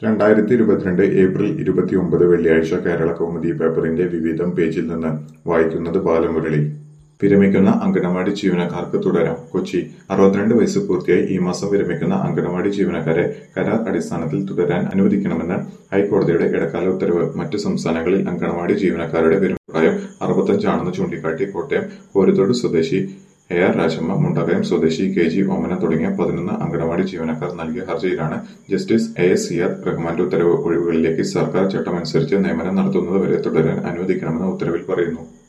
രണ്ടായിരത്തി ഇരുപത്തിരണ്ട് ഏപ്രിൽ ഇരുപത്തിയൊമ്പത് വെള്ളിയാഴ്ച കേരള കൗമുദി പേപ്പറിന്റെ വിവിധം പേജിൽ നിന്ന് വായിക്കുന്നത് ബാലമുരളി വിരമിക്കുന്ന അങ്കണവാടി ജീവനക്കാർക്ക് തുടരാം കൊച്ചി അറുപത്തിരണ്ട് വയസ്സ് പൂർത്തിയായി ഈ മാസം വിരമിക്കുന്ന അങ്കണവാടി ജീവനക്കാരെ കരാർ അടിസ്ഥാനത്തിൽ തുടരാൻ അനുവദിക്കണമെന്ന് ഹൈക്കോടതിയുടെ ഇടക്കാല ഉത്തരവ് മറ്റു സംസ്ഥാനങ്ങളിൽ അങ്കണവാടി ജീവനക്കാരുടെ വിരമിപ്രായം അറുപത്തഞ്ചാണെന്ന് ചൂണ്ടിക്കാട്ടി കോട്ടയം കോരിത്തോട് സ്വദേശി എ ആർ രാജമ്മ മുണ്ടകയം സ്വദേശി കെ ജി ഓമന തുടങ്ങിയ പതിനൊന്ന് അങ്കണവാടി ജീവനക്കാർ നൽകിയ ഹർജിയിലാണ് justice A S C R റഹ്മാന്റെ ഉത്തരവ് ഒഴിവുകളിലേക്ക് സർക്കാർ ചട്ടമനുസരിച്ച് നിയമനം നടത്തുന്നത് വരെ തുടരാൻ അനുവദിക്കണമെന്ന് ഉത്തരവിൽ പറയുന്നു